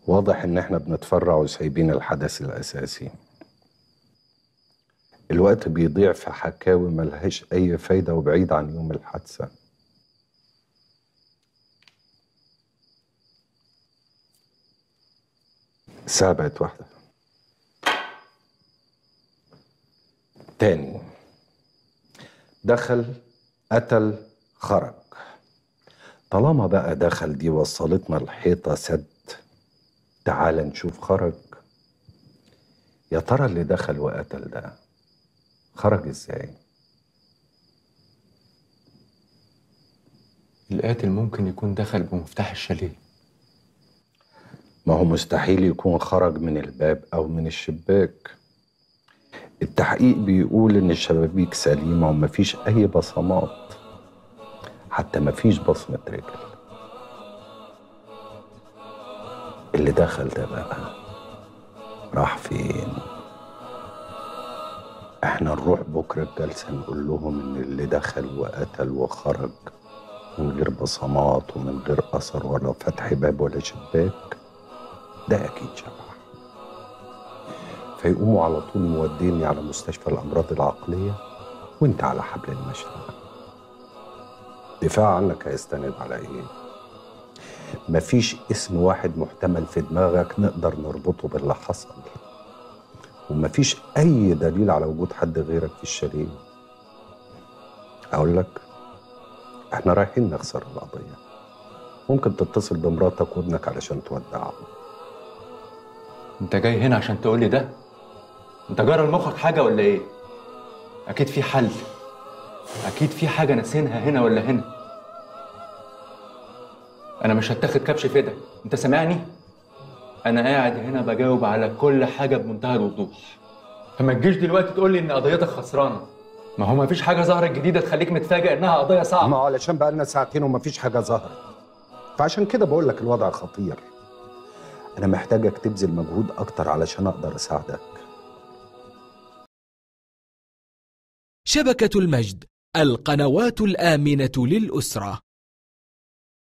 واضح ان احنا بنتفرع وسايبين الحدث الاساسي الوقت بيضيع في حكاوي ملهاش اي فايدة وبعيد عن يوم الحادثة الساعة بقت واحدة تاني دخل قتل خرج طالما بقى دخل دي وصلتنا الحيطة سد تعال نشوف خرج يا ترى اللي دخل وقتل ده خرج ازاي القاتل ممكن يكون دخل بمفتاح الشاليه ما هو مستحيل يكون خرج من الباب او من الشباك التحقيق بيقول ان الشبابيك سليمة ومفيش اي بصمات حتى مفيش بصمة رجل اللي دخل ده بقى راح فين احنا نروح بكرة الجلسة نقول لهم ان اللي دخل وقتل وخرج من غير بصمات ومن غير اثر ولا فتح باب ولا شباك ده اكيد شبح فيقوموا على طول موديني على مستشفى الامراض العقليه وانت على حبل المشنقه دفاع عنك هيستند على ايه مفيش اسم واحد محتمل في دماغك نقدر نربطه باللي حصل ومفيش اي دليل على وجود حد غيرك في الشاليه اقول لك احنا رايحين نخسر القضيه ممكن تتصل بمراتك وابنك علشان تودعهم انت جاي هنا عشان تقول لي ده انت جرى لمخك حاجه ولا ايه اكيد في حل اكيد في حاجه ناسينها هنا ولا هنا انا مش هتاخد كبش في ايدك انت سامعني انا قاعد هنا بجاوب على كل حاجه بمنتهى الوضوح فما تجيش دلوقتي تقول لي ان قضيتك خسرانه ما هو ما فيش حاجه ظهرت جديده تخليك متفاجئ انها قضيه صعبه ما هو علشان بقالنا ساعتين ومفيش حاجه ظهرت فعشان كده بقول لك الوضع خطير انا محتاجك تبذل مجهود اكتر علشان اقدر اساعدك شبكة المجد القنوات الآمنة للأسرة